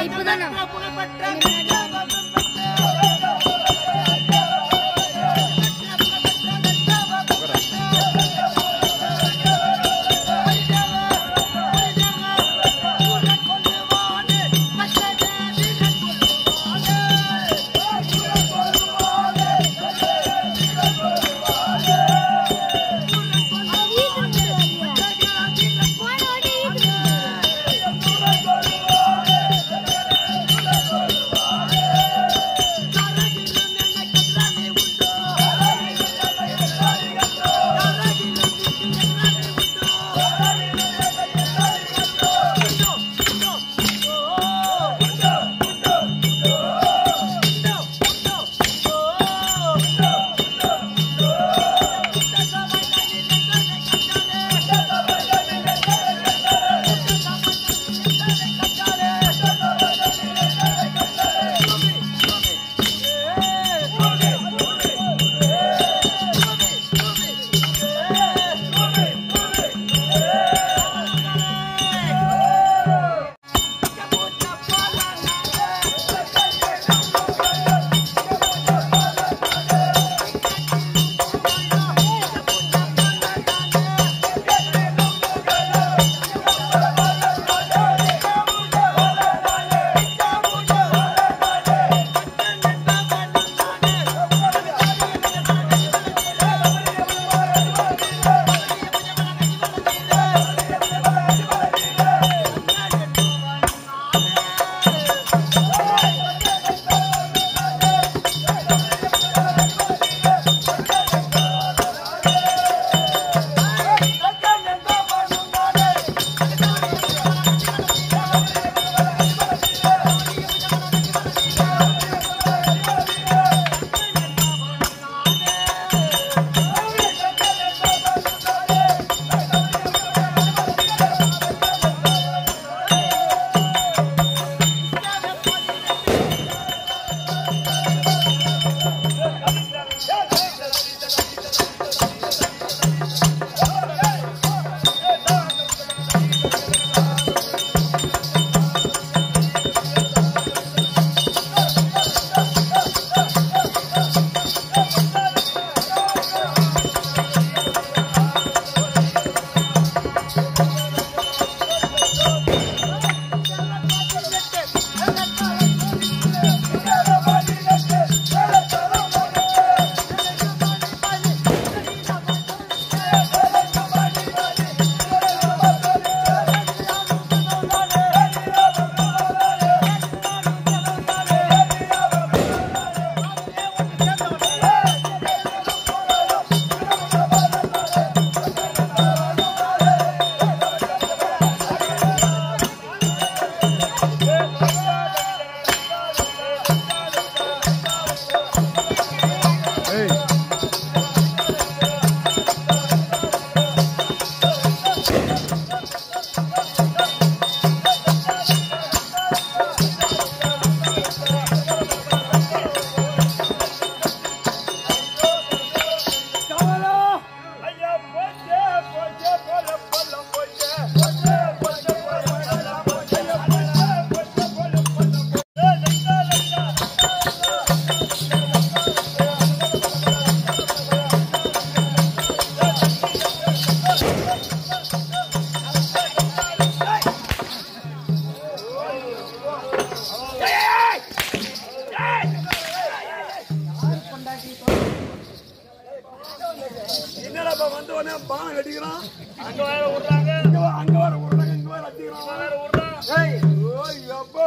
இப்பதானா என்னடா வந்து உடனே பானை கட்டிக்கிறான் அங்க வேற விடுறாங்க இங்க வா- அங்க வர விடுறாங்க இங்க வர அடிக்கிறான் வேற விடுறான் ஏய் ஓய் அப்போ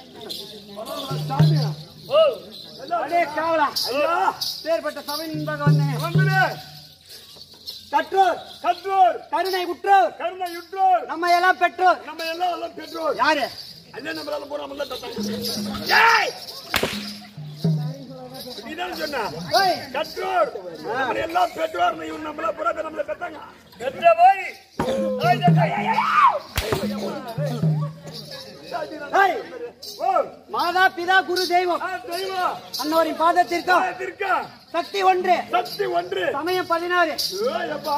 பரவாயில்ல, சாமி ஓ அடே காவலா ஐயா பேர்பட்ட சபை நின்பாக வந்தேன் வந்துடு கற்றோர் கற்றோர் கருணை உற்றோர் கருணை யுற்றோர் நம்ம எல்லாம் பெற்றோர் நம்ம எல்லாம் எல்லாம் பெற்றோர் யாரு அண்ணன் நம்மளால போறாமல்ல தத்தாங்க ஏய் நீதான் சொன்ன ஏய், கற்றோர் நம்ம எல்லாம் பெற்றோர் நீ நம்மள புறா நம்மள பெத்தாங்க பெற்ற போய் தாய் தந்தை. ஏய், ஓ மாதா பிதா குரு தெய்வம் ஆ, தெய்வம் அன்னவரின் பாதத்திற்கும் இருக்க சக்தி ஒன்று சக்தி ஒன்று சமயம் பதினாறு ஏய் அப்பா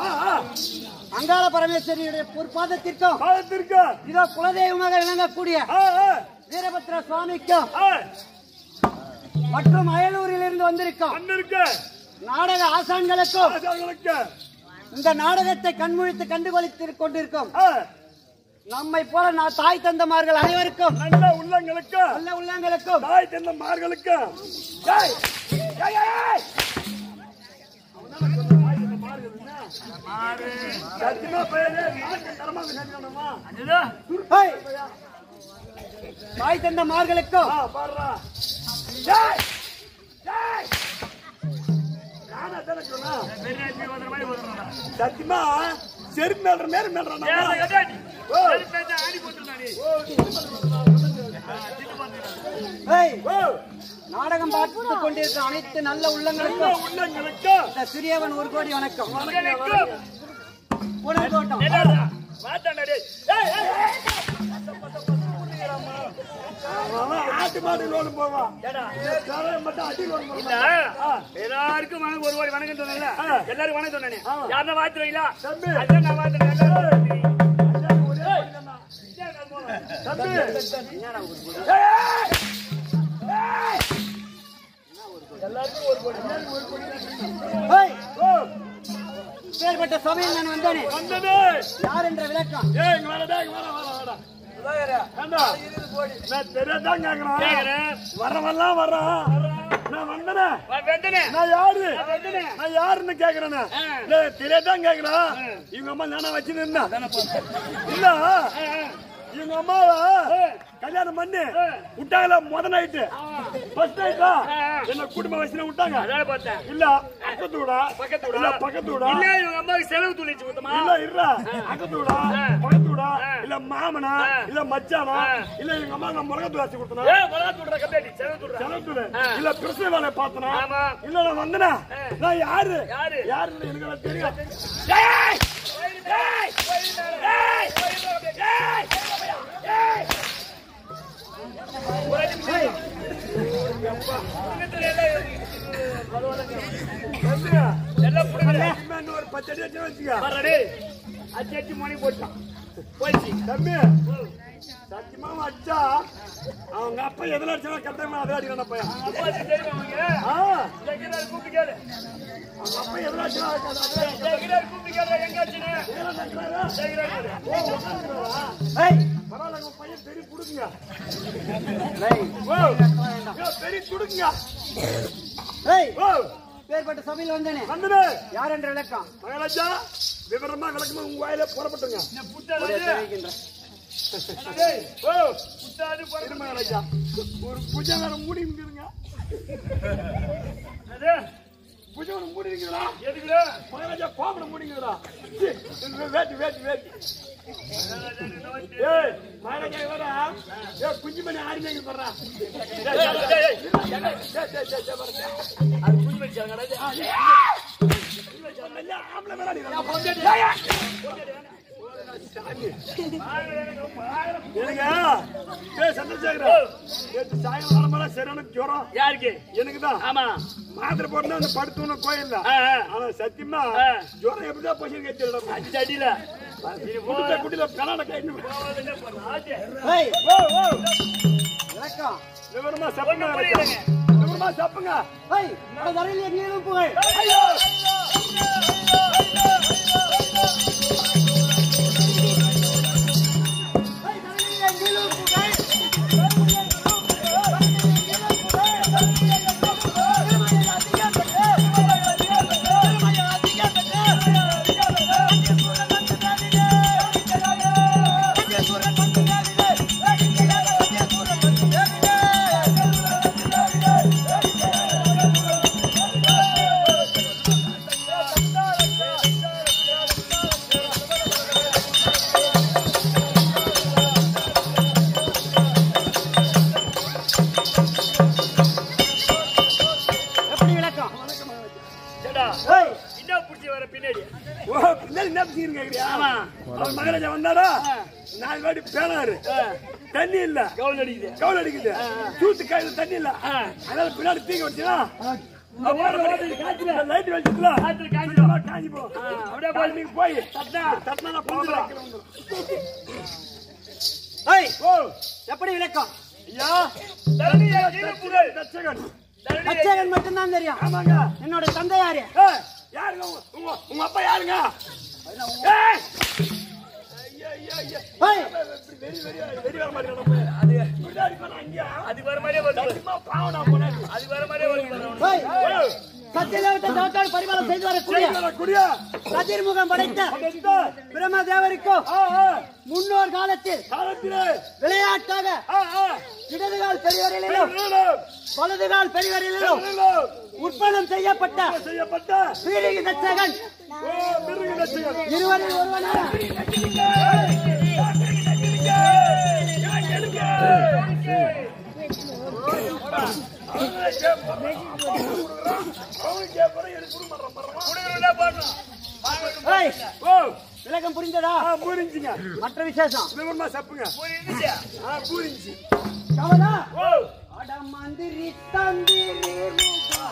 அங்காள பரமேஸ்வரியுடைய ஒரு பாதத்திற்கும் காலத்திற்க இதோ குலதெய்வமாக விளங்கக்கூடிய ஆ ஆ வீரபத்ர சுவாமிக்கும் ஆ, மற்றும் அயலூரில் இருந்து வந்திருக்கும் வந்திருக்கு நாடக ஆசான்களுக்கும் ஆசான்களுக்கு இந்த நாடகத்தை கண்முழித்து கண்டுகொளித்துக் கொண்டிருக்கும் ஆ, நம்மை போல நான் தாய் தந்தமார்கள் அனைவருக்கும் நல்ல உள்ளங்களுக்கு நல்ல உள்ளங்களுக்கும் தாய் தந்த மார்களுக்கு ஏய், ஏய், ஏய், ஏய். சத்தியமா போயிரு, நாக்கு தரமாக செஞ்சோம்மா. ஹேய்! தாய் தந்தமார்களுக்கும் ஆ, பாருடா. ஏய், ஏய். நானா தானே சொன்னேன்? சத்தியமா செருப்பு மேல்ற மேல மேல்றானா ஓ ஹேய்! ஓ நாடகம் பார்த்துக் கொண்டிருக்கும் அனைத்து நல்ல நல்ல உள்ளங்களுக்கும் உள்ளங்களுக்கு இந்த சிறியவன் ஒரு கோடி வணக்கம் வணக்கம். உணர்ந்தோட்டம் அவன் ஆட்டு மாடு லோடு போவான் கரையை மட்டும் அடி லோடு போவான் எல்லாருக்கும் வணக்கம் ஒரு வாரி வணக்கம் சொன்னேன்ல எல்லாரும் வணக்கம் சொன்னேனே யாருன்னா வாழ்த்துறீங்களா தம்பி. அதான் நான் வாழ்த்துறேன் தம்பி ஹேய்! ஓ பேர்பட்ட சபையில் நான் வந்தேனே வந்தது யார் என்ற விளக்கம் ஏய் இங்க வாடா இங்க வாடா வாடா வாடா ஏண்டா நான் தெரியாதான் கேக்குறேன் கேக்குறேன். வரவெல்லாம் வர்றான் நான் வந்தனே வெந்தனே நான் யாரு வந்தனே நான் யாருன்னு கேக்குறேன் நான் தெரியாதான் கேக்குறேன் இவங்க அம்மா நானா வச்சு நின்னா இல்ல இவங்க அம்மாவை கல்யாணம் பண்ணி விட்டாங்களா முத நைட்டு ஃபர்ஸ்ட் நைட்டா என்ன குடும்ப வயசுல விட்டாங்க அதான் பார்த்தேன் இல்ல பக்கத்து விடா பக்கத்து வீடா? இல்ல பக்கத்து விடா இல்ல இவங்க அம்மாவுக்கு செலவு துணிச்சு கொடுத்தமா இல்ல இல்ல பக்கத்து விடா பக்கத்து விடா இல்ல மாமனா இல்ல மச்சானா இல்ல எங்க அம்மா நான் மிளகா தூள் கொடுத்தனா ஏ மிளகா துடுற கம்பெனி செலவு துடுற செலவுத்துல இல்ல பிரசவ வேலை பார்த்தனா ஆமா. இல்ல நான் வந்தனா நான் யாரு யாரு? யாருன்னு எனக்கு எல்லாம் தெரியும் ஏய் ஏய் ஏய் ஏய் ஏய் ஒரு நிமிஷம் பக்கத்துல எல்லாம் எல்லாம் புடுங்கல இனிமே இன்னொரு பத்து அடி வச்சு வச்சுக்க வரடே அச்சு அச்சு மணி போட்டான் போயிடுச்சு தம்பி சத்தியமா அச்சா அவங்க அப்பா எதுல அடிச்சா கட்டமா அதை அடிக்கணும் பையன் அப்பா தெரியுமா அவங்க ஆ, ஜெகிரார் கூப்பிட்டு கேளு அவங்க அப்பா எதுல அடிச்சா அதை ஜெகிரார் கூப்பிட்டு கேளு எங்க ஆச்சுன்னு ஜெகிரார் ஹேய்! பரவாயில்ல உங்க பையன் பெரிய குடுக்குங்க ஹேய்! ஓ ஐயோ, பெரிய குடுக்குங்க ஹேய்! ஓ பேர்பட்ட சபையில் வந்தேனே வந்துடு யார் என்ற விளக்கம் மகாராஜா விவரமா விளக்கமா உங்க வாயில புறப்பட்டுங்க புத்தாது தெரிவிக்கின்றேன் ஓ புத்தாது இரு மகாராஜா ஒரு பூஜை வேற மூடி இருக்குதுங்க அது பூஜை வேற மூடி இருக்குதுடா எதுக்குடா மகாராஜா கோபுரம் மூடிங்குதுடா சீ, வேட்டு வேட்டு வேட்டு ஏய் மகாராஜா வேற ஏ குஞ்சு மணி ஆடி நீங்க பண்றா அது புடி வச்சாங்கடா ஆம்பளை வேற நீ எனக்கு ஏய் சந்திரசேகர் நேற்று சாயங்காலம் வரும்போது சரியான ஜுரம் யாருக்கு எனக்கு தான் ஆமா மாத்திரை போட்டு அந்த படுத்தோன்னு கோயில்ல ஆ, ஆ. ஆனா சத்தியமா ஆ. ஜுரம் எப்படிதான் பசி கேட்டு அஞ்சு அடியில குடிச்ச குடியில கலாட கைட்டு ஹேய்! ஓ ஓ விளக்கம் விவரமா சப்புங்க ஒண்ணும் புரியலைங்க. விவரமா சப்புங்க ஹேய்! உனது அருள் எங்கேயும் புகழ் ஐயோ ஹேய், தரணியில் எங்கேயும் புகழ் எப்படி விளக்கம் ஏடா ஹேய்! என்ன புடிச்சு வர பின்னாடி ஓ பின்னாடி என்ன பேசிக்கிறீங்க கேக்குறியா அவர் மகாராஜா வந்தாரா நாலு வாட்டி பேனாரு தண்ணி இல்ல கவுல் அடிக்குது கவுல் அடிக்குது தூத்து கையில தண்ணி இல்ல அதனால பின்னாடி தீங்க வச்சுனா லைட் வச்சுல காத்துல காய்ச்சிடும் காஞ்சி போ அப்படியே போய் நீங்க போய் தட்டா தட்டினா நான் போந்துடும் ஹேய்! ஓ எப்படி விளக்கம் யா தரணியை கீழ்ப்புகழ். தச்சகன் தரணியை தச்சகன் மட்டும்தான் தெரியும் ஆமாங்க என்னோட தந்தை யாரு ஏய், யாருங்க உங்க- உங்க உங்க அப்பா யாருங்க ஏய்! ஐயா, ஐயா, ஐயா. ஏய், இப்படி வெறி, வெறி, வெறி வர மாதிரி நம்ம. அது இப்படிதான் அடிப்பானா அங்கேயா? அதுக்கு வர மாதிரியே வருது. சத்தியமா பாவம் நான் போனேன். அதுக்கு வர மாதிரியே வருது. ஏய், ஏய், சத்தியதேவத்தை தவத்தால் பரிமாணம் செய்து வரக்கூடிய குடியா, குடியா. கதிர்முகம் படைத்த படைத்த, பிரம்ம தேவருக்கும் ஆ, ஆ, முன்னோர் காலத்தில் காலத்திலே, விளையாட்டாக ஆ, ஆ, இடதுகால் பெரியவரிலும் பெருநிலம், வலதுகால் பெரியவரிலும் பெருநிலம் உற்பத்தம் செய்யப்பட்ட செய்யப்பட்ட பீடிகை தச்சகன் ஓ, மிருக தச்சகன். இருவரில் ஒருவனான அவனுக்கு அப்புறம் எனக்கு குடு மரம் மரம். குடுகுடுனா போடணும். ஏய், ஓ, விளக்கம் புரிந்ததா ஆ, பூரிஞ்சுங்க. மற்ற விசேஷம் விவரமா சப்புங்க. புரியுதுச்சா? ஆ, பூரிஞ்சு. கவலா ஓ, அட மந்திரி தந்திரி முகா.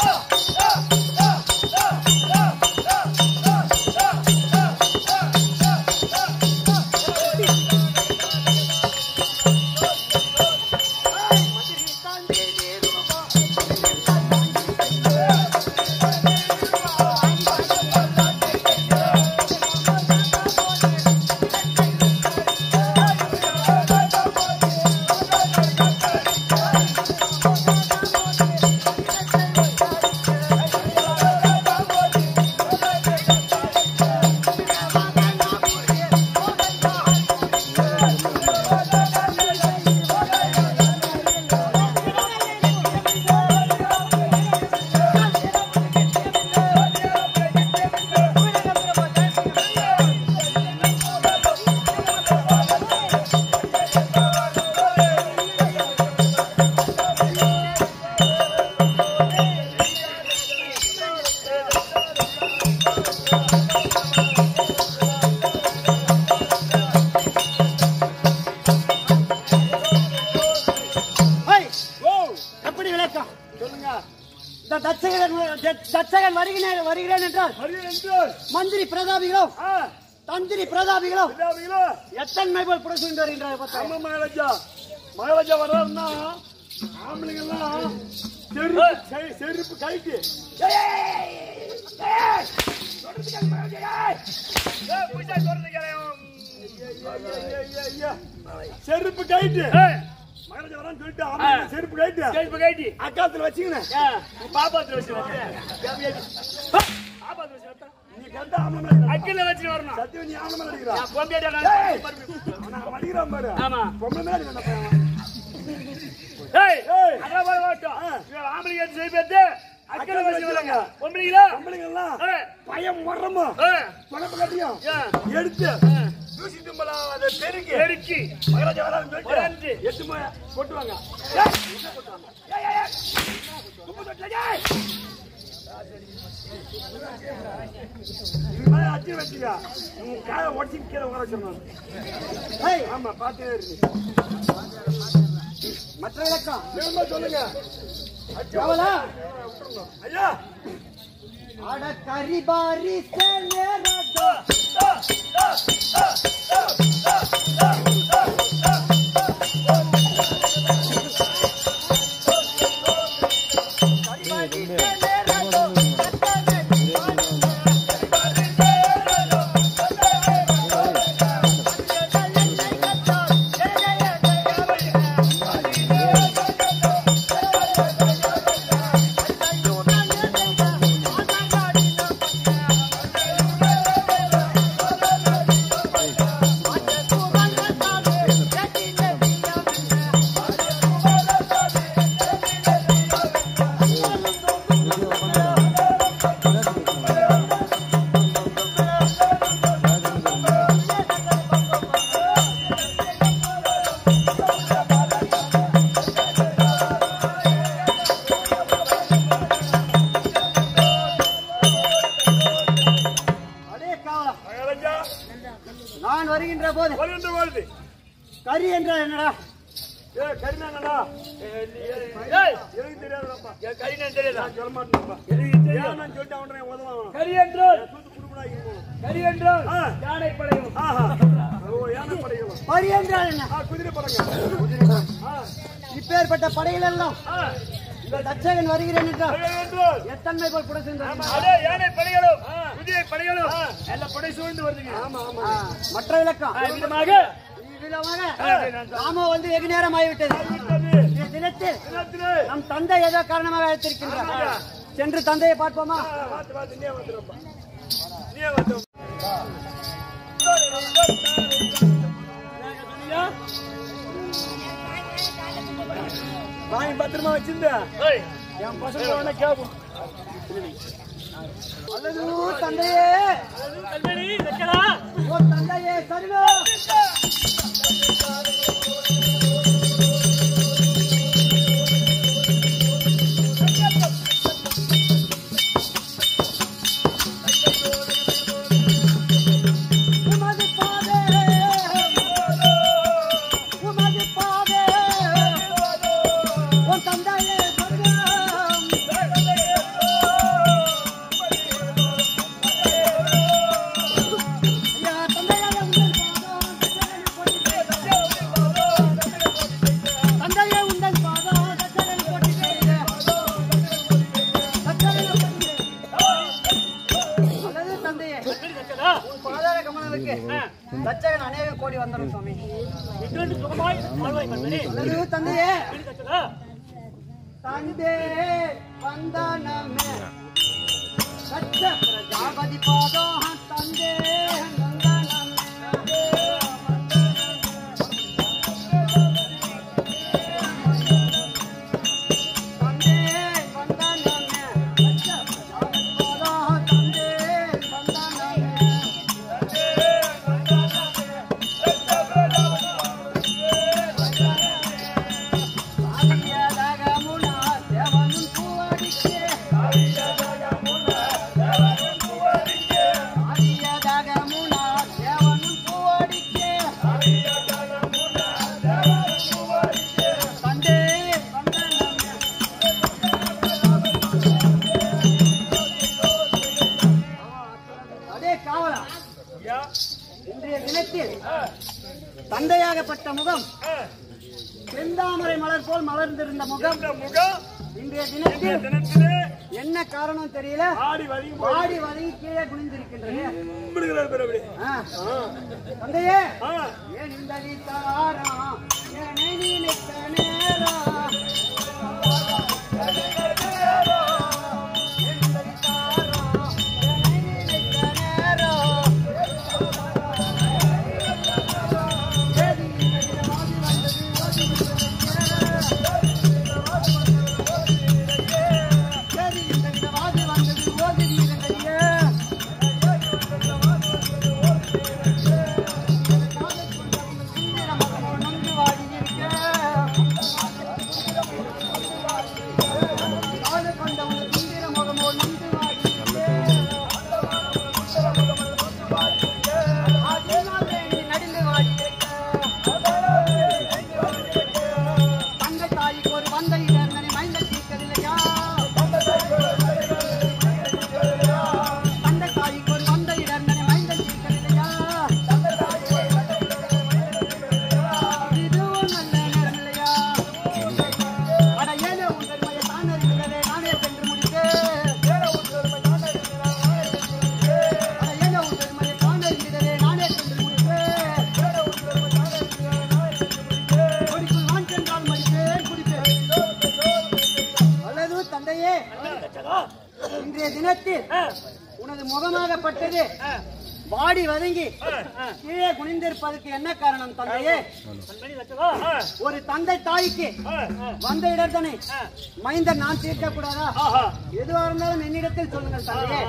ஏய், ஓ, எப்படி விளக்கம் சொல்லுங்க. இந்த தச்சகன் த- தச்சகன் வருகிறேன் வருகிறேன் என்றால் வருகிறேன் என்று. மந்திரி பிரதாபிகளும் ஆ, தந்திரி பிரதாபிகளும் இதாவீங்களோ? எத்தனை போல் புடசுண்டு வருகின்றார் பார்த்தா ஆமா, மகாராஜா. மகாராஜா வர்றாருன்னா, ஆம்பளைங்கெல்லாம் செருப்பு கை- செருப்பு கைட்டு ஏய், ஏய், ஏய், ஏய், சொல்றதுக்கு மகாராஜா, ஏய். ஏய், புதுசா சொல்றது கேளு. ஐயா, ஐயா, ஐயா. செருப்பு கைட்டு ஏய், மகாராஜா வரான்னு சொல்லிட்டு ஆம்பளைங்க செருப்பு கைட்டு கேள்வி கைட்டி. அக்காத்துல வச்சுக்கினேன் ஏன், நீ பாப்பாத்துல வச்சு வந்து. பாப்பாத்துல வச்சு வந்தா. நீ கரெக்டா ஆம்பளை மாதிரி இருக்கா? அக்கில வச்சு வரணும். சத்தியம் நீ ஆம்பளை மாதிரி இருக்கிறா. நான் பொம்பியாட்டா ஏய். நான் அவன் மடிக்கிறான் பாரு. ஆமா. பொம்பளை மாதிரி இருக்கான் அந்த பையன். ஏய், ஏய். அதான் போல ஓட்டும். ஆ. இவன் ஆம்பளைங்க எடுத்து செய்வது, அக்கில அக்கில வச்சு வச்சு வராங்க. வராங்க. பொம்பளைங்களா? பொம்பளைங்கெல்லாம் ஏய், பயம் மரமா ஏய், குழம்பு கட்டியும் ஏன், எடுத்து தூசி தும்பலாம் அதை பெருக்கி பெருக்கி. மகாராஜா வரான்னு சொல்லிட்டு வரான்ட்டு. எட்டு போய் கொட்டுவாங்க ஏய், என்ன கொட்டுவாங்க? ஏய், ஏய், ஏய். துப்பு தொட்டில, ஏய். இது மாதிரி அத்தி வச்சுக்க. உன் காலை உடைச்சு கீழே உட்கார வச்சிடணும். ஏய், ஆமா, பார்த்தே இரு. மற்ற விளக்கம் வேகமா சொல்லுங்க கவலா ஐயா அட கரிபாரி சேனேரதோ அடே கவலா மகாராஜா நான் வருகின்ற போது வருகின்ற வாழ்வு கரி என்றால் என்னடா ஏ கரிநாங்கடா ஏய், எனக்கு தெரியாதுடாப்பா என் கறி நான் தெரியாதா? நான் சொல்ல மாட்டேன்ப்பா எனக்கு தெரியும். ஏன் நான் சொல்லிட்டு அவனை உதவான் கறி என்றால் தூத்து குடுக்குடா இங்க போகணும் கறி என்றால் ஆ. யானை படையும் ஆஹா ஓ, யானை படைகளும் பரி என்றால் என்ன ஆ, குதிரை படங்க ஆ, இப்பேற்பட்ட படைகள் எல்லாம் ஆ, இந்த தச்சகன் வருகிறேன் என்றால் படைகள் என்றால், எத்தன்மை போல் கூட சென்றார் அதே யானை படைகளும் குதிரை படைகளும் எல்லாம் படை சூழ்ந்து வருதுங்க ஆமா ஆமா மற்ற விளக்கம் விதமாக இவ்விதமாக நாம வந்து வெகு நேரம் ஆகிவிட்டது இந்த தினத்தில் தினத்திலே, நம் தந்தை ஏதோ காரணமாக அழைத்திருக்கின்றார் சென்று தந்தையை பார்ப்போமா ஆ, பார்த்து பார்த்து நீயே வந்துடுப்பா நீயே வந்து வாங்கி பத்திரமா வச்சிருந்த ஏய், என் பசங்க வேணா கேட்கும் அல்லது தந்தையே கல்வெளி, வைக்கலா? ஓ தந்தையே சரிவோ உமது பாதே உமது பாதே உன் தந்தையே சொர்க்கம் ஐயா தந்தையாக உங்கள் பாதம் தந்தையே உங்கள் பாதம் தச்சகன் போட்டிட்டே தச்சகன் அல்லது தந்தையே வைக்கலா? உன் பாதார கமலனுக்கு தச்சகன் அநேக கோடி வந்துடும் சுவாமி இங்கிருந்து சுகமாய் வாழ்வாய் கல்வெளி. அல்லது தந்தையே வைக்கலா? தந்தே வந்தனமே சச்ச பிரஜாபதி பாதம் தந்தே வந்தனமே தந்தே வந்தனமே சச்ச பிரஜாபதி பாதம் தந்தே வந்தனமே ஆதியதகமுனா தேவனும் பூவடிக்கே ஆதியதகமுனா தேவனும் பூவடிக்கே தந்தே வந்தனமே அதே காவலா இன்றைய தினத்தில் தந்தையாகப்பட்ட முகம் செந்தாமரை மலர் போல் மலர்ந்திருந்த முகம் இந்த முகம் இன்றைய தினத்தில் தினத்திலே என்ன காரணம் தெரியல ஆடி வதங்கி போய் வாடி வதங்கி கீழே குனிந்திருக்கின்றது கும்பிடுகிறார் பிற அப்படி ஆ. தந்தையே ஆ, ஏன் இந்த வீட்டாராம் என்னை நினைத்த நேரம் ஏன் இந்த வீட்டாராம் என்னை நினைத்த நேரம் ஏது இந்த விதமாகி வந்தது ஓடி ஏது இந்த விதமாகி வந்தது ஓடி வீரங்கையே ஒரு வந்தை இடர்ந்தனை மைந்த தீர்க்கவில்லையா அந்த தாய்க்கு ஒரு வந்த இடர்ந்தனை மைந்த தீர்க்கவில்லையா இதுவும் நல்ல நேரம் இல்லையா அட ஏழை உன் பெருமையை தான் அறிந்ததே நானே சென்று முடித்தேன் அட ஏழை உன் பெருமையை தான் அறிந்ததே நானே சென்று முடித்தேன் கொடிக்குள் நான் சென்றால் மடித்தேன் குடிப்பேன் அல்லது தந்தையே இன்றைய தினத்தில் உனது முகமாகப்பட்டது வாடி வதங்கி கீழே குனிந்திருப்பதற்கு என்ன காரணம் தந்தையே கல்வெளி, வைக்கலா? ஒரு தந்தை தாய்க்கு வந்த இடத்தனை மைந்தன் நான் தீர்க்க கூடாதா ஆஹா. எதுவா இருந்தாலும் என்னிடத்தில் சொல்லுங்கள் தந்தையே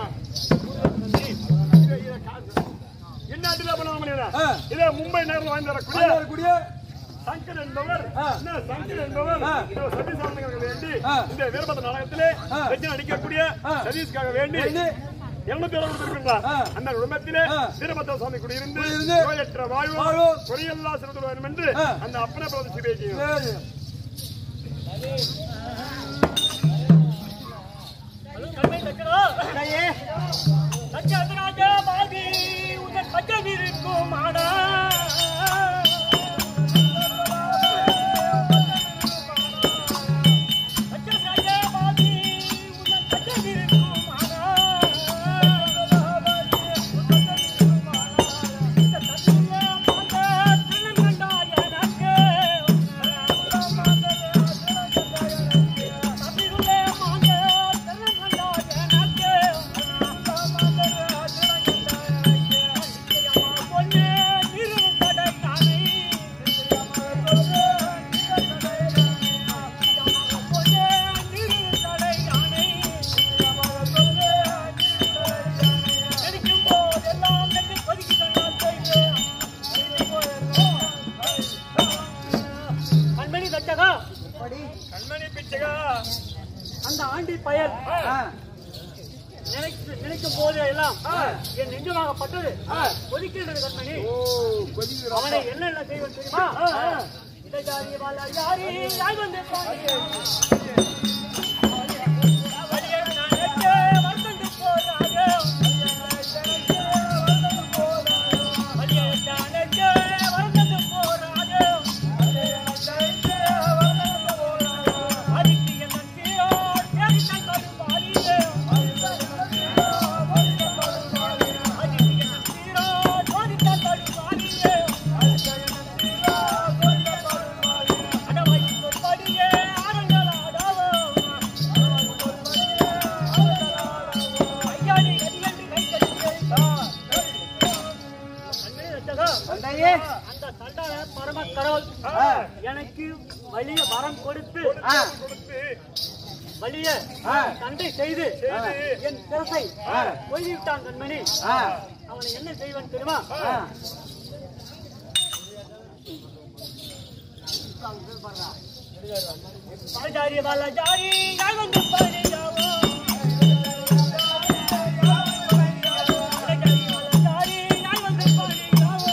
இந்நாட்டில் பண்ண முடியல ஆ. இதே மும்பை நேரில் வாங்கி வரக்கூடிய வரக்கூடிய சங்கர் என்பவர் ஆ. என்ன சங்கர் என்பவர் ஆ. இதோ சதீஷ் ஆனந்தங்களுக்கு வேண்டி ஆ. இந்த வீரபத்ர நாடகத்திலே ஆ. வெற்றி நடிக்கக்கூடிய ஆ. சதீஷ்காக வேண்டி வேண்டி. இருநூத்தி எழுபது கொடுத்திருக்கின்றார் ஆ. அந்த குடும்பத்திலே ஆ. வீரபத்ர சுவாமி குடியிருந்து குடியிருந்து நோயற்ற வாழ்வு வாழ்வு. குறையல்லா சிறந்து வேண்டும் என்று ஆ. அந்த அப்பனை பிரதிஷ்டை செய்யும் சரி. கல்வெளி, வைக்கலா? தந்தையே சத்யராஜ பாதி உனக்கு பஞ்சம் இருக்கும் ஆனா எப்படி கண்மணி பிச்சைகா அந்த ஆண்டி பயல் ஆ, நினைத்து நினைக்கும் போது எல்லாம் என் நெஞ்சமாகப்பட்டது கொதிக்கின்றது கண்மணி ஓ கொதிக்கிறா அவனை என்னென்ன செய்வது தெரியுமா இதை ஜாதி வாழ யாரி யார் வந்து பாருங்க. வழியை நடக்க வந்து போறாங்க. வழியை நடக்க வந்து போறாங்க. அதுக்கு என்ன தீரோ தேடித்தான் கடுப்பாரியே. அதுக்கு என்ன தீரோ தேடித்தான் கடுப்பாரியே. அடவைக்கும்படியே அரங்கலாடாவோ. ஐயாடி அடியடி கை கட்டியே. அண்ணே ரச்சகா, தந்தையே அந்த சண்டாள பரம கடவுள் ஆ, எனக்கு வலிய வரம் கொடுத்து ஆ, வலிய ஆ. தண்டை செய்து ஆ. என் சிரசை ஆ. கொய்துவிட்டான் கண்மணி ஆ, அவனை என்ன செய்வன் தெரியுமா ஆ. பாஜாரி பாலாஜாரி யார் வந்து பாடி ஜாவோ பாலாஜாரி பாலாஜாரி யார் வந்து பாடி ஜாவோ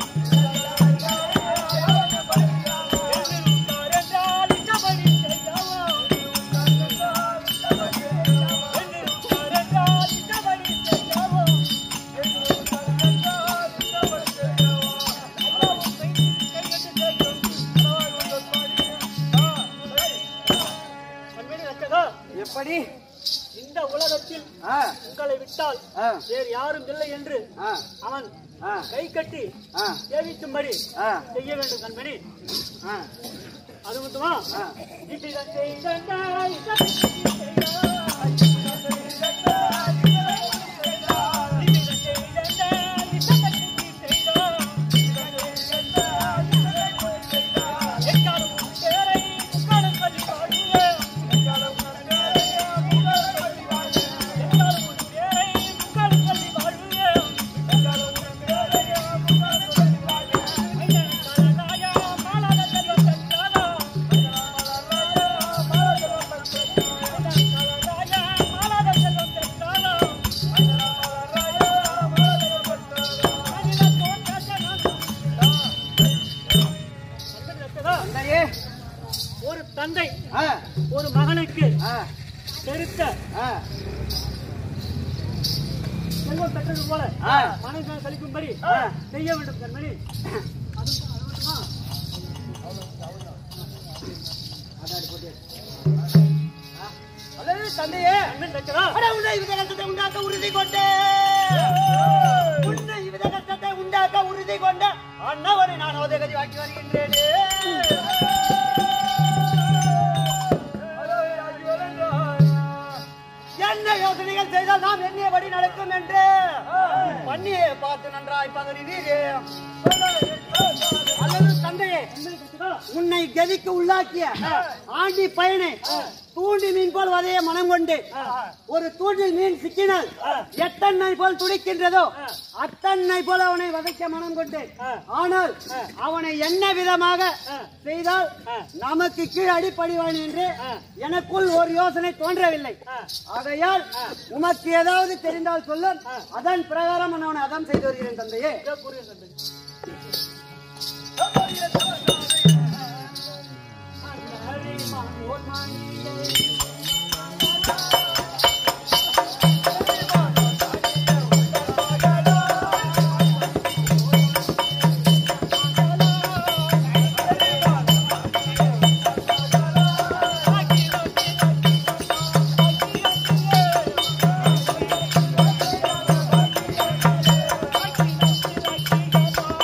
என்றால் இஷ்டப்படி செய்யாவோ என்றால் இஷ்டப்படி செய்யாவோ கண்மணி ரச்சகா, எப்படி இந்த உலகத்தில் ஆ, உங்களை விட்டால் ஆ, வேறு யாரும் இல்லை என்று ஆ, அவன் ஆ, கை கட்டி ஆ, சேவிக்கும்படி ஆ, செய்ய வேண்டும் கண்மணி ஆ, அது மட்டுமா ஆ. இவ்விதம் செய்ததாய் இவ்விதம் செய்தாய். இவ்விதம் செய்ததாய் இவ்விதம் செய்தாய். எக்காலம் உன் பேரை முக்காலம் சொல்லி பாடுவே. எக்காலம் உன் பேரை முக்காலம் சொல்லி பாடுவே. ஐயா, கலனாயா, மாலாத செல்வம் தந்தாரா. தந்தையே ஒரு தந்தை ஆ, ஒரு மகனுக்கு ஆ, பெருத்த ஆ, செல்வம் பெற்றது போல ஆ. மனசை கழிக்கும்படி ஆ. செய்ய வேண்டும் கண்மணி அது அது மட்டுமா? அல்லது தந்தையே கண்ணன் தச்சரா அட உன்னை வித கஷ்டத்தை உண்டாக்க உறுதி கொண்டு உன்னை வித கஷ்டத்தை உண்டாக்க உறுதி கொண்ட அண்ணவனை நான் உதகதி வாக்கி வருகின்றேனே என்ன யோசனைகள் செய்தால் நாம் எண்ணியபடி நடக்கும் என்று பண்ணியே பார்த்து நன்றாய் பகரினீரே அல்லது தந்தையே உன்னை கதிக்கு உள்ளாக்கிய ஆண்டி பயனை தூண்டி மீன் போல் வதைய மனம் கொண்டு ஒரு தூண்டில் மீன் சிக்கினால் எத்தன்னை போல் துடிக்கின்றதோ அத்தன்னை போல அவனை வதைக்க மனம் கொண்டு ஆனால் அவனை என்ன விதமாக செய்தால் நமக்கு கீழ் அடிப்படிவான் என்று எனக்குள் ஒரு யோசனை தோன்றவில்லை ஆகையால் உமக்கு ஏதாவது தெரிந்தால் சொல்லும் அதன் பிரகாரம் நான் அவனை அதான் செய்து வருகிறேன் தந்தையே ஆ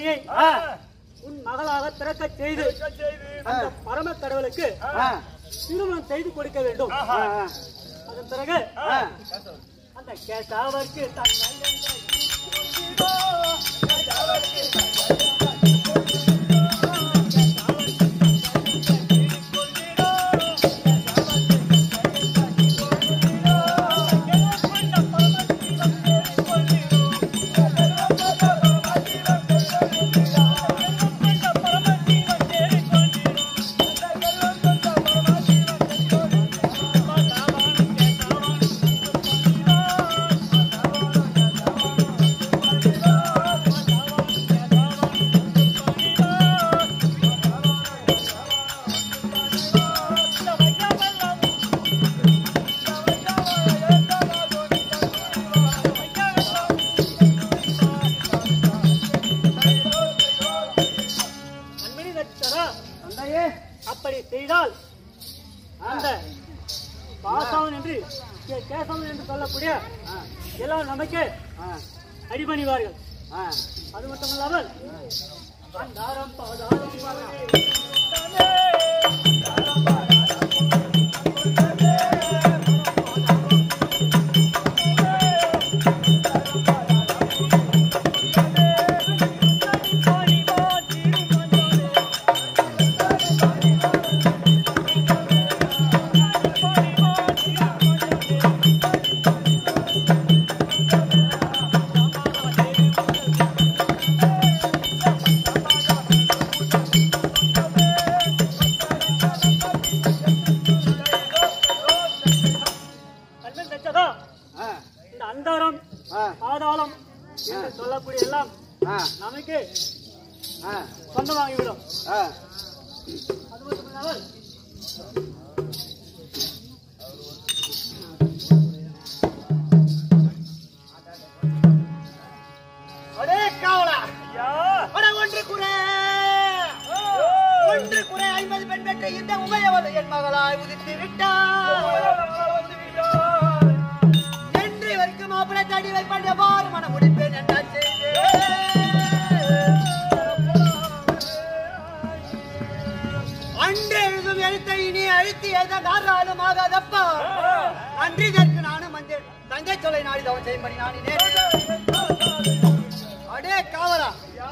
கண்ணியை ஆ, உன் மகளாக பிறக்க செய்து செய்து அந்த பரம கடவுளுக்கு ஆ, திருமணம் செய்து கொடுக்க வேண்டும் ஆஹா. அதன் பிறகு ஆ, அந்த கேசாவருக்கு தங்கள் அன்மணி நட்சத்திரா தந்தையே அப்படி செய்தால் அந்த பாசாவன் என்று கே- கேசவன் என்று சொல்லக்கூடிய எல்லாம் நமக்கு அடிபணிவார்கள் அது மட்டுமல்லாமல் அந்தாரம் பாதாரம் பாதாரம் கண்மணி நட்சத்திரா இந்த அந்தாரம் பாதாளம் என்று சொல்லக்கூடிய எல்லாம் நமக்கு சொந்தமாகிவிடும் அது மட்டுமல்லாமல் அடே காவலா ஐயா அட ஒன்று குறை ஒன்று குறை ஐம்பது பெண் பெற்ற இந்த உமையவள் என் மகளாய் உதித்து விட்டார் என்று வரைக்கும் மாப்பிளை தடி வைப்பான் எவ்வாறு மன முடிப்பேன் என்ன செய்து அன்று எழுதும் எழுத்தை இனி அழுத்தி எழுத காரணாலும் ஆகாதப்பா அன்றி இதற்கு நானும் வந்தேன் தங்கை சொல்லை நாடி தவன் செய்யும்படி நாடினேன் அடே காவலா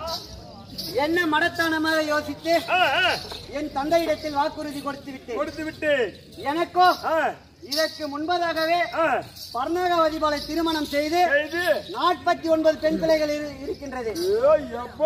என்ன மடத்தனமாக யோசித்து ஆ, ஆ, என் தந்தையிடத்தில் வாக்குறுதி கொடுத்து விட்டேன் கொடுத்து விட்டு எனக்கோ ஆ, இதற்கு முன்பதாகவே ஆ, பர்ணகவதிபாலை திருமணம் செய்து செய்து நாற்பத்தி ஒன்பது பெண் பிள்ளைகள் இரு- இருக்கின்றது ஐயோ, எப்போ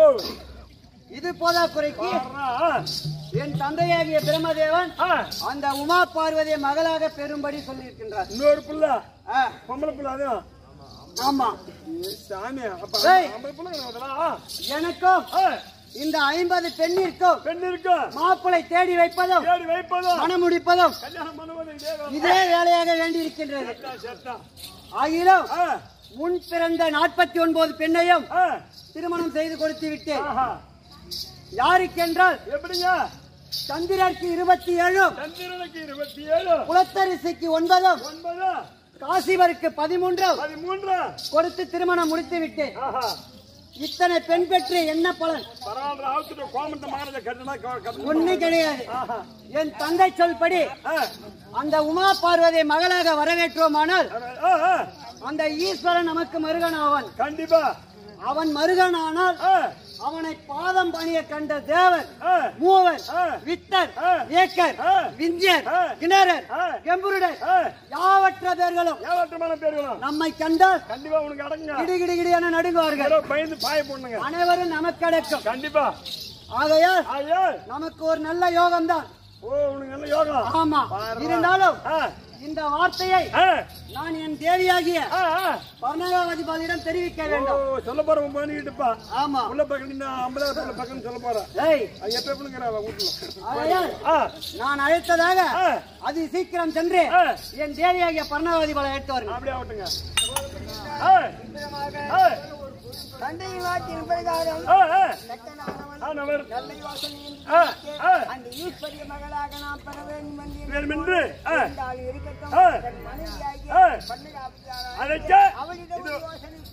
இது போதாக்குறைக்கு வர்றா, என் தந்தையாகிய பிரம்மதேவன் ஆ, அந்த உமா பார்வதியை மகளாக பெறும்படி சொல்லியிருக்கின்றார் இன்னொரு புள்ள ஆ, பொம்பளை புள்ள அதுவும் ஆமா ஏ, சாமி அப்ப ஏய். ஐம்பது புள்ள அதெல்லாம் எனக்கும் ஆ, இந்த ஐம்பது பெண்ணிற்கும் பெண் இருக்கும் மாப்பிளை தேடி வைப்பதும் தேடி வைப்பதும் மனம் முடிப்பதும் கல்யாணம் பண்ணுவதும் இதே வேலை. இதே வேலையாக வேண்டியிருக்கின்றது செத்தா, செத்தா. ஆகிலும் ஆ, முன் பிறந்த நாற்பத்தி ஒன்பது பெண்ணையும் ஆ, திருமணம் செய்து கொடுத்து விட்டேன் ஆஹா. யாருக்கென்றால் எப்படிங்க சந்திரருக்கு இருபத்தி ஏழும் சந்திரனுக்கு இருபத்தி ஏழு குலத்தரிசிக்கு ஒன்பதும் ஒன்பது காசிவருக்கு பதிமூன்றும் பதிமூன்று கொடுத்து திருமணம் முடித்து விட்டேன் ஆஹா இத்தனை பெண் பெற்று என்ன பலன் பரவாயில்ல ஆவுத்துட்டு கோமந்த மாறத கட்டணா கட்டணம் ஒண்ணு கிடையாது ஆஹா என் தந்தை சொல்படி ஆ, அந்த உமா பார்வதியை மகளாக வரவேற்றோமானால் ஆ, ஆ, அந்த ஈஸ்வரன் நமக்கு மருகன் ஆவான் கண்டிப்பா அவன் மருகன் ஆனால் ஆ, அவனை பாதம் பணிய கண்ட தேவர் ஆ, மூவர் ஆ. வித்தர் ஆ. ஏக்கர் ஆ. விஞ்சியர் ஆ. கிணறர் ஆ. கெம்புருடர் ஆ, யாவற்ற பேர்களும் ஏமாற்றமான பேர்களும் நம்மை கண்டால் கண்டிப்பா உனக்கு அடங்குங்க கிடி கிடி கிடி என நடுங்குவார்கள் ஏதோ பயந்து பாய போடணுங்க அனைவரும் நமக்கு அடக்கம் கண்டிப்பா ஆகையால் ஐயா நமக்கு ஒரு நல்ல யோகம் தான் ஓ உனக்கு நல்ல யோகம் ஆமா பாருடா. இருந்தாலும் ஆ, இந்த வார்த்தையை ஆ, நான் என் தேவியாகிய ஆ, ஆ. பர்ணகாவதி பாலிடம் தெரிவிக்க ஓ, வேண்டும் சொல்ல போறவன் பண்ணிக்கிட்டுப்பா ஆமா உள்ள பக்கம் நின்று ஐம்பதாவது உள்ள பக்கம் சொல்ல போறேன் ஏய் அது எப்ப எப்படிங்கிற வீட்டுல ஆகையால் ஆ, நான் அழைத்ததாக ஆ. அது சீக்கிரம் சென்று ஆ. என் தேவியாகிய பர்ணகாவதி பாலை எடுத்து வருங்க அப்படியே ஆகட்டுங்க ஆ, ஆ, தந்தையின் வாக்கின் பிரகாரம் ஆ, ஆ. தக்கனானவன் ஆ, நவர். நல்லை வாசனையின் ஆ, ஆ. அந்த ஈஸ்வரிய மகளாக நாம் பெற வேண்டும் என்று வேண்டுமென்று, ஆ. இருந்தால் இருக்கட்டும் ஆ. தன் மனைவியாகிய ஆ. பன்னகாபியாராய் அழைக்க அவளிடம் இது ஒரு யோசனை